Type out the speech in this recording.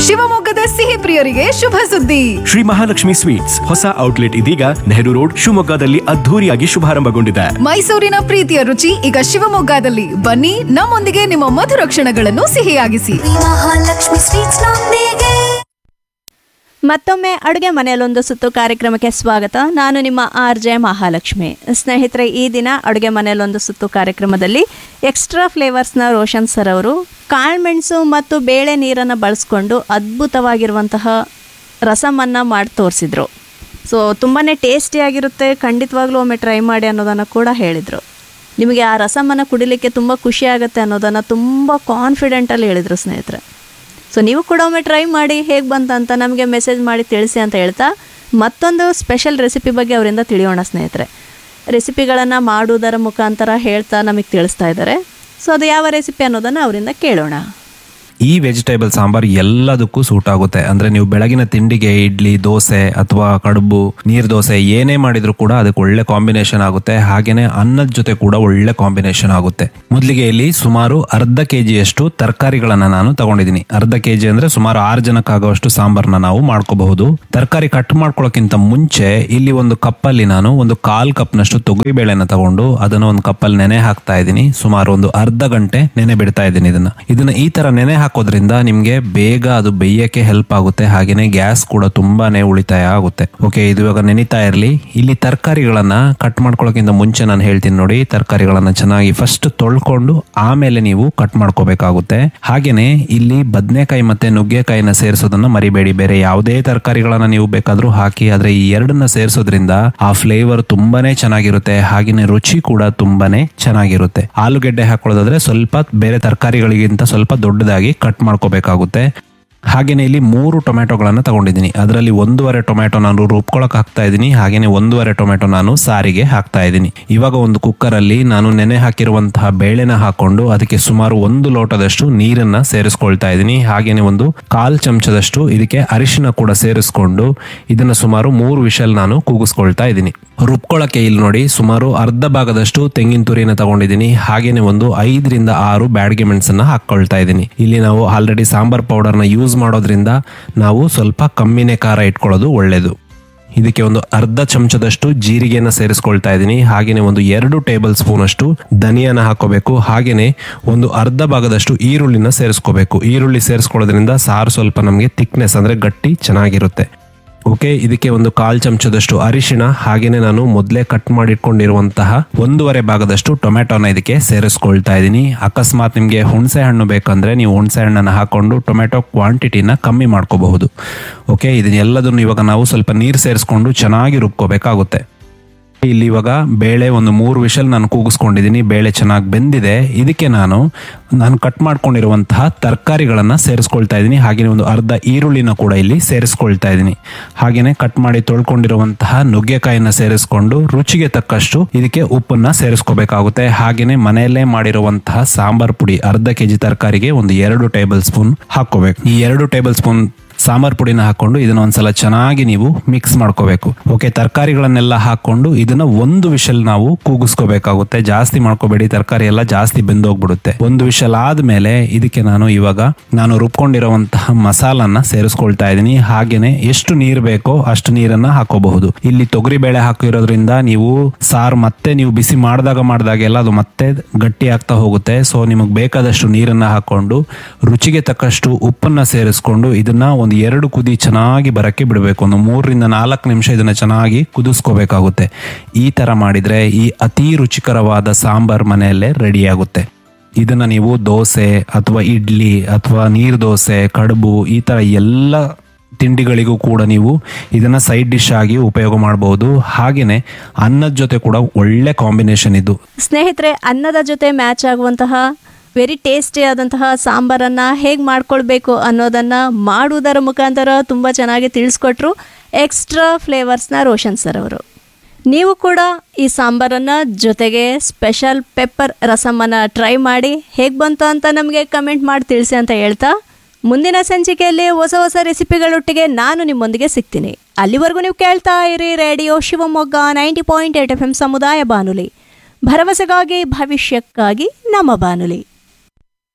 ಶಿವಮೊಗ್ಗದ ಸಿಹಿ ಪ್ರಿಯರಿಗೆ ಶುಭ ಸುದ್ದಿ ಶ್ರೀ ಮಹಾಲಕ್ಷ್ಮಿ ಸ್ವೀಟ್ಸ್ ಹೊಸ ಔಟ್ಲೆಟ್ ಇದೀಗ ನೆಹರು ರೋಡ್ ಶಿವಮೊಗ್ಗದಲ್ಲಿ ಅದ್ಧೂರಿಯಾಗಿ ಶುಭಾರಂಭಗೊಂಡಿದೆ ಮೈಸೂರಿನ ಪ್ರೀತಿಯ ರುಚಿ ಈಗ ಶಿವಮೊಗ್ಗದಲ್ಲಿ ಬನ್ನಿ ನಮ್ಮೊಂದಿಗೆ ನಿಮ್ಮ ಮಧುರ ಕ್ಷಣಗಳನ್ನು ಸಿಹಿಯಾಗಿಸಿ ಮಹಾಲಕ್ಷ್ಮಿ ಸ್ವೀಟ್ಸ್ ನೊಂದಿಗೆ ಮತ್ತೊಮ್ಮೆ ಅಡುಗೆ ಮನೆಯಲ್ಲೊಂದು ಸುತ್ತು ಕಾರ್ಯಕ್ರಮಕ್ಕೆ ಸ್ವಾಗತ ನಾನು ನಿಮ್ಮ ಆರ್ ಜೆ ಮಹಾಲಕ್ಷ್ಮಿ ಸ್ನೇಹಿತರೆ ಈ ದಿನ ಅಡುಗೆ ಮನೆಯಲ್ಲೊಂದು ಸುತ್ತು ಕಾರ್ಯಕ್ರಮದಲ್ಲಿ ಎಕ್ಸ್ಟ್ರಾ ಫ್ಲೇವರ್ಸ್ನ ರೋಷನ್ ಸರ್ ಅವರು ಕಾಳುಮೆಣಸು ಮತ್ತು ಬೇಳೆ ನೀರನ್ನು ಬಳಸ್ಕೊಂಡು ಅದ್ಭುತವಾಗಿರುವಂತಹ ರಸಮನ್ನು ಮಾಡಿ ತೋರಿಸಿದ್ರು ಸೊ ತುಂಬಾ ಟೇಸ್ಟಿಯಾಗಿರುತ್ತೆ ಖಂಡಿತವಾಗ್ಲೂ ಒಮ್ಮೆ ಟ್ರೈ ಮಾಡಿ ಅನ್ನೋದನ್ನು ಕೂಡ ಹೇಳಿದರು ನಿಮಗೆ ಆ ರಸಮನ್ನು ಕುಡಿಲಿಕ್ಕೆ ತುಂಬ ಖುಷಿಯಾಗುತ್ತೆ ಅನ್ನೋದನ್ನು ತುಂಬ ಕಾನ್ಫಿಡೆಂಟಲ್ಲಿ ಹೇಳಿದರು ಸ್ನೇಹಿತರೆ ಸೊ ನೀವು ಕೂಡ ಒಮ್ಮೆ ಟ್ರೈ ಮಾಡಿ ಹೇಗೆ ಬಂತಂತ ನಮಗೆ ಮೆಸೇಜ್ ಮಾಡಿ ತಿಳಿಸಿ ಅಂತ ಹೇಳ್ತಾ ಮತ್ತೊಂದು ಸ್ಪೆಷಲ್ ರೆಸಿಪಿ ಬಗ್ಗೆ ಅವರಿಂದ ತಿಳಿಯೋಣ ಸ್ನೇಹಿತರೆ ರೆಸಿಪಿಗಳನ್ನು ಮಾಡುವುದರ ಮುಖಾಂತರ ಹೇಳ್ತಾ ನಮಗೆ ತಿಳಿಸ್ತಾ ಇದ್ದಾರೆ ಸೊ ಅದು ಯಾವ ರೆಸಿಪಿ ಅನ್ನೋದನ್ನು ಅವರಿಂದ ಕೇಳೋಣ ಈ ವೆಜಿಟೇಬಲ್ ಸಾಂಬಾರ್ ಎಲ್ಲದಕ್ಕೂ ಸೂಟ್ ಆಗುತ್ತೆ ಅಂದ್ರೆ ನೀವು ಬೆಳಗಿನ ತಿಂಡಿಗೆ ಇಡ್ಲಿ ದೋಸೆ ಅಥವಾ ಕಡುಬು ನೀರ್ ದೋಸೆ ಏನೇ ಮಾಡಿದ್ರು ಕೂಡ ಅದಕ್ಕೆ ಒಳ್ಳೆ ಕಾಂಬಿನೇಷನ್ ಆಗುತ್ತೆ ಹಾಗೇನೆ ಅನ್ನದ ಜೊತೆ ಕೂಡ ಒಳ್ಳೆ ಕಾಂಬಿನೇಷನ್ ಆಗುತ್ತೆ ಮೊದಲಿಗೆ ಇಲ್ಲಿ ಸುಮಾರು ಅರ್ಧ ಕೆಜಿಯಷ್ಟು ತರಕಾರಿಗಳನ್ನ ನಾನು ತಗೊಂಡಿದ್ದೀನಿ ಅರ್ಧ ಕೆಜಿ ಅಂದ್ರೆ ಸುಮಾರು ಆರು ಜನಕ್ಕಾಗುವಷ್ಟು ಸಾಂಬಾರ್ನ ನಾವು ಮಾಡ್ಕೋಬಹುದು ತರಕಾರಿ ಕಟ್ ಮಾಡ್ಕೊಳ್ಳೋಕ್ಕಿಂತ ಮುಂಚೆ ಇಲ್ಲಿ ಒಂದು ಕಪ್ಪಲ್ಲಿ ನಾನು ಒಂದು ಕಾಲ್ ಕಪ್ನಷ್ಟು ತೊಗರಿ ಬೇಳೆನ ತಗೊಂಡು ಅದನ್ನ ಒಂದು ಕಪ್ಪಲ್ಲಿ ನೆನೆ ಹಾಕ್ತಾ ಇದ್ದೀನಿ ಸುಮಾರು ಒಂದು ಅರ್ಧ ಗಂಟೆ ನೆನೆ ಬಿಡ್ತಾ ಇದ್ದೀನಿ ಇದನ್ನ ಇದನ್ನ ಈ ತರ ನೆನೆ ಹಾಕೋದ್ರಿಂದ ನಿಮ್ಗೆ ಬೇಗ ಅದು ಬೇಯಕ್ಕೆ ಹೆಲ್ಪ್ ಆಗುತ್ತೆ ಹಾಗೇನೆ ಗ್ಯಾಸ್ ಕೂಡ ತುಂಬಾನೇ ಉಳಿತಾಯ ಆಗುತ್ತೆ ಓಕೆ ಇದು ಇವಾಗ ನೆನಿತಾ ಇರಲಿ ಇಲ್ಲಿ ತರಕಾರಿಗಳನ್ನ ಕಟ್ ಮಾಡ್ಕೊಳ್ಳೋಕ್ಕಿಂತ ಮುಂಚೆ ನಾನು ಹೇಳ್ತೀನಿ ನೋಡಿ ತರಕಾರಿಗಳನ್ನ ಚೆನ್ನಾಗಿ ಫಸ್ಟ್ ತೊಳ್ಕೊಂಡು ಆಮೇಲೆ ನೀವು ಕಟ್ ಮಾಡ್ಕೋಬೇಕಾಗುತ್ತೆ ಹಾಗೇನೆ ಇಲ್ಲಿ ಬದನೆಕಾಯಿ ಮತ್ತೆ ನುಗ್ಗೆಕಾಯಿನ ಸೇರಿಸೋದನ್ನ ಮರಿಬೇಡಿ ಬೇರೆ ಯಾವುದೇ ತರಕಾರಿಗಳನ್ನ ನೀವು ಬೇಕಾದ್ರೂ ಹಾಕಿ ಆದ್ರೆ ಈ ಎರಡನ್ನ ಸೇರಿಸೋದ್ರಿಂದ ಆ ಫ್ಲೇವರ್ ತುಂಬಾನೇ ಚೆನ್ನಾಗಿರುತ್ತೆ ಹಾಗೇನೆ ರುಚಿ ಕೂಡ ತುಂಬಾನೇ ಚೆನ್ನಾಗಿರುತ್ತೆ ಆಲೂಗೆಡ್ಡೆ ಹಾಕೊಳ್ಳೋದಾದ್ರೆ ಸ್ವಲ್ಪ ಬೇರೆ ತರಕಾರಿಗಳಿಗಿಂತ ಸ್ವಲ್ಪ ದೊಡ್ಡದಾಗಿ ಕಟ್ ಮಾಡ್ಕೋಬೇಕಾಗುತ್ತೆ ಹಾಗೇನೆ ಇಲ್ಲಿ ಮೂರು ಟೊಮ್ಯಾಟೊಗಳನ್ನ ತಗೊಂಡಿದ್ದೀನಿ ಅದರಲ್ಲಿ ಒಂದೂವರೆ ಟೊಮ್ಯಾಟೊ ನಾನು ರುಬ್ಕೊಳಕ್ ಹಾಕ್ತಾ ಇದ್ದೀನಿ ಹಾಗೇನೆ ಒಂದೂವರೆ ಟೊಮ್ಯಾಟೊ ನಾನು ಸಾರಿಗೆ ಹಾಕ್ತಾ ಇದ್ದೀನಿ ಇವಾಗ ಒಂದು ಕುಕ್ಕರ್ ಅಲ್ಲಿ ನಾನು ನೆನೆ ಹಾಕಿರುವಂತಹ ಬೇಳೆನ ಹಾಕೊಂಡು ಅದಕ್ಕೆ ಸುಮಾರು ಒಂದು ಲೋಟದಷ್ಟು ನೀರನ್ನ ಸೇರಿಸ್ಕೊಳ್ತಾ ಇದ್ದೀನಿ ಹಾಗೇನೆ ಒಂದು ಕಾಲ್ ಚಮಚದಷ್ಟು ಇದಕ್ಕೆ ಅರಿಶಿನ ಕೂಡ ಸೇರಿಸ್ಕೊಂಡು ಇದನ್ನ ಸುಮಾರು ಮೂರು ವಿಷಲ್ ನಾನು ಕೂಗಿಸ್ಕೊಳ್ತಾ ಇದ್ದೀನಿ ರುಬ್ಕೊಳಕ್ಕೆ ಇಲ್ಲಿ ನೋಡಿ ಸುಮಾರು ಅರ್ಧ ಭಾಗದಷ್ಟು ತೆಂಗಿನ ತುರಿನ ತಗೊಂಡಿದ್ದೀನಿ ಹಾಗೇನೆ ಒಂದು ಐದರಿಂದ ಆರು ಬ್ಯಾಡ್ಗೆ ಮೆಣಸನ್ನ ಹಾಕೊಳ್ತಾ ಇದ್ದೀನಿ ಇಲ್ಲಿ ನಾವು ಆಲ್ರೆಡಿ ಸಾಂಬಾರ್ ಪೌಡರ್ನ ಯೂಸ್ ಮಾಡೋದ್ರಿಂದ ನಾವು ಸ್ವಲ್ಪ ಕಮ್ಮಿನೇ ಖಾರ ಇಟ್ಕೊಳ್ಳೋದು ಒಳ್ಳೇದು ಇದಕ್ಕೆ ಒಂದು ಅರ್ಧ ಚಮಚದಷ್ಟು ಜೀರಿಗೆನ ಸೇರಿಸ್ಕೊಳ್ತಾ ಇದ್ದೀನಿ ಹಾಗೇನೆ ಒಂದು ಎರಡು ಟೇಬಲ್ ಸ್ಪೂನ್ ಅಷ್ಟು ಧನಿಯಾನ ಹಾಕೋಬೇಕು ಹಾಗೇನೆ ಒಂದು ಅರ್ಧ ಭಾಗದಷ್ಟು ಈರುಳ್ಳಿನ ಸೇರಿಸ್ಕೋಬೇಕು ಈರುಳ್ಳಿ ಸೇರಿಸ್ಕೊಳ್ಳೋದ್ರಿಂದ ಸಾರು ಸ್ವಲ್ಪ ನಮಗೆ ಥಿಕ್ನೆಸ್ ಅಂದ್ರೆ ಗಟ್ಟಿ ಚೆನ್ನಾಗಿರುತ್ತೆ ಓಕೆ ಇದಕ್ಕೆ ಒಂದು ಕಾಲ್ ಚಮಚದಷ್ಟು ಅರಿಶಿಣ ಹಾಗೇನೆ ನಾನು ಮೊದಲೇ ಕಟ್ ಮಾಡಿಟ್ಕೊಂಡಿರುವಂತಹ ಒಂದೂವರೆ ಭಾಗದಷ್ಟು ಟೊಮೆಟೊನ ಇದಕ್ಕೆ ಸೇರಿಸ್ಕೊಳ್ತಾ ಇದ್ದೀನಿ ಅಕಸ್ಮಾತ್ ನಿಮಗೆ ಹುಣಸೆ ಹಣ್ಣು ಬೇಕಂದ್ರೆ ನೀವು ಹುಣಸೆ ಹಣ್ಣನ್ನು ಹಾಕೊಂಡು ಟೊಮೆಟೊ ಕ್ವಾಂಟಿಟಿನ ಕಮ್ಮಿ ಮಾಡ್ಕೋಬಹುದು ಓಕೆ ಇದನ್ನೆಲ್ಲದನ್ನು ಇವಾಗ ನಾವು ಸ್ವಲ್ಪ ನೀರು ಸೇರಿಸ್ಕೊಂಡು ಚೆನ್ನಾಗಿ ರುಬ್ಕೋಬೇಕಾಗುತ್ತೆ ಇಲ್ಲಿ ಇವಾಗ ಬೇಳೆ ಒಂದು ಮೂರು ವಿಷಲ್ ನಾನು ಕೂಗಿಸ್ಕೊಂಡಿದ್ದೀನಿ ಬೇಳೆ ಚೆನ್ನಾಗಿ ಬೆಂದಿದೆ ಇದಕ್ಕೆ ನಾನು ನಾನು ಕಟ್ ಮಾಡ್ಕೊಂಡಿರುವಂತಹ ತರಕಾರಿಗಳನ್ನು ಸೇರಿಸ್ಕೊಳ್ತಾ ಇದ್ದೀನಿ ಹಾಗೆಯೇ ಒಂದು ಅರ್ಧ ಈರುಳ್ಳಿನ ಕೂಡ ಇಲ್ಲಿ ಸೇರಿಸ್ಕೊಳ್ತಾ ಇದ್ದೀನಿ ಹಾಗೆಯೇ ಕಟ್ ಮಾಡಿ ತೊಳ್ಕೊಂಡಿರುವಂತಹ ನುಗ್ಗೆಕಾಯಿನ ಸೇರಿಸ್ಕೊಂಡು ರುಚಿಗೆ ತಕ್ಕಷ್ಟು ಇದಕ್ಕೆ ಉಪ್ಪನ್ನ ಸೇರಿಸ್ಕೋಬೇಕಾಗುತ್ತೆ ಹಾಗೆಯೇ ಮನೆಯಲ್ಲೇ ಮಾಡಿರುವಂತಹ ಸಾಂಬಾರ್ ಪುಡಿ ಅರ್ಧ ಕೆಜಿ ತರಕಾರಿಗೆ ಒಂದು ಎರಡು ಟೇಬಲ್ ಸ್ಪೂನ್ ಹಾಕೋಬೇಕು ಈ ಎರಡು ಟೇಬಲ್ ಸ್ಪೂನ್ ಸಾಂಬಾರ್ ಪುಡಿನ ಹಾಕೊಂಡು ಇದನ್ನ ಒಂದ್ಸಲ ಚೆನ್ನಾಗಿ ನೀವು ಮಿಕ್ಸ್ ಮಾಡ್ಕೋಬೇಕು ಓಕೆ ತರಕಾರಿಗಳನ್ನೆಲ್ಲ ಹಾಕೊಂಡು ಇದನ್ನ ಒಂದು ವಿಷಲ್ ನಾವು ಕೂಗಿಸ್ಕೋಬೇಕಾಗುತ್ತೆ ಜಾಸ್ತಿ ಮಾಡ್ಕೋಬೇಡಿ ತರಕಾರಿ ಎಲ್ಲ ಜಾಸ್ತಿ ಬೆಂದೋಗ್ಬಿಡುತ್ತೆ ಒಂದು ವಿಷಲ್ ಆದ್ಮೇಲೆ ಇದಕ್ಕೆ ನಾನು ಇವಾಗ ನಾನು ರುಬ್ಕೊಂಡಿರುವಂತಹ ಮಸಾಲನ್ನ ಸೇರಿಸ್ಕೊಳ್ತಾ ಇದ್ದೀನಿ ಹಾಗೇನೆ ಎಷ್ಟು ನೀರು ಬೇಕೋ ಅಷ್ಟು ನೀರನ್ನ ಹಾಕೋಬಹುದು ಇಲ್ಲಿ ತೊಗರಿ ಬೇಳೆ ಹಾಕಿರೋದ್ರಿಂದ ನೀವು ಸಾರು ಮತ್ತೆ ನೀವು ಬಿಸಿ ಮಾಡಿದಾಗ ಮಾಡಿದಾಗೆಲ್ಲ ಅದು ಮತ್ತೆ ಗಟ್ಟಿ ಆಗ್ತಾ ಹೋಗುತ್ತೆ ಸೊ ನಿಮಗೆ ಬೇಕಾದಷ್ಟು ನೀರನ್ನ ಹಾಕೊಂಡು ರುಚಿಗೆ ತಕ್ಕಷ್ಟು ಉಪ್ಪನ್ನ ಸೇರಿಸ್ಕೊಂಡು ಇದನ್ನ ಒಂದು ಎರಡು ಕುದಿ ಚೆನ್ನಾಗಿ ಬರಕ್ಕೆ ಬಿಡಬೇಕು ಒಂದು ಮೂರರಿಂದ ನಾಲ್ಕು ನಿಮಿಷ ಇದನ್ನ ಚೆನ್ನಾಗಿ ಕುದಿಸ್ಕೋಬೇಕಾಗುತ್ತೆ ಈ ತರ ಮಾಡಿದ್ರೆ ಈ ಅತಿ ರುಚಿಕರವಾದ ಸಾಂಬಾರ್ ಮನೆಯಲ್ಲೇ ರೆಡಿ ಆಗುತ್ತೆ ಇದನ್ನ ನೀವು ದೋಸೆ ಅಥವಾ ಇಡ್ಲಿ ಅಥವಾ ನೀರು ದೋಸೆ ಕಡುಬು ಈ ತರ ಎಲ್ಲ ತಿಂಡಿಗಳಿಗೂ ಕೂಡ ನೀವು ಇದನ್ನ ಸೈಡ್ ಡಿಶ್ ಆಗಿ ಉಪಯೋಗ ಮಾಡಬಹುದು ಹಾಗೇನೆ ಅನ್ನದ ಜೊತೆ ಕೂಡ ಒಳ್ಳೆ ಕಾಂಬಿನೇಷನ್ ಇದು ಸ್ನೇಹಿತರೆ ಅನ್ನದ ಜೊತೆ ಮ್ಯಾಚ್ ಆಗುವಂತಹ ವೆರಿ ಟೇಸ್ಟಿ ಆದಂತಹ ಸಾಂಬಾರನ್ನು ಹೇಗೆ ಮಾಡ್ಕೊಳ್ಬೇಕು ಅನ್ನೋದನ್ನು ಮಾಡುವುದರ ಮುಖಾಂತರ ತುಂಬ ಚೆನ್ನಾಗಿ ತಿಳಿಸ್ಕೊಟ್ರು ಎಕ್ಸ್ಟ್ರಾ ಫ್ಲೇವರ್ಸ್ನ ರೋಷನ್ ಸರ್ ಅವರು ನೀವು ಕೂಡ ಈ ಸಾಂಬಾರನ್ನು ಜೊತೆಗೆ ಸ್ಪೆಷಲ್ ಪೆಪ್ಪರ್ ರಸಮನ್ನು ಟ್ರೈ ಮಾಡಿ ಹೇಗೆ ಬಂತು ಅಂತ ನಮಗೆ ಕಮೆಂಟ್ ಮಾಡಿ ತಿಳಿಸಿ ಅಂತ ಹೇಳ್ತಾ ಮುಂದಿನ ಸಂಚಿಕೆಯಲ್ಲಿ ಹೊಸ ಹೊಸ ರೆಸಿಪಿಗಳೊಟ್ಟಿಗೆ ನಾನು ನಿಮ್ಮೊಂದಿಗೆ ಸಿಗ್ತೀನಿ ಅಲ್ಲಿವರೆಗೂ ನೀವು ಕೇಳ್ತಾ ಇರಿ radio Shivamogga ninety point eight F M ಸಮುದಾಯ ಬಾನುಲಿ ಭರವಸೆಗಾಗಿ ಭವಿಷ್ಯಕ್ಕಾಗಿ ನಮ್ಮ ಬಾನುಲಿ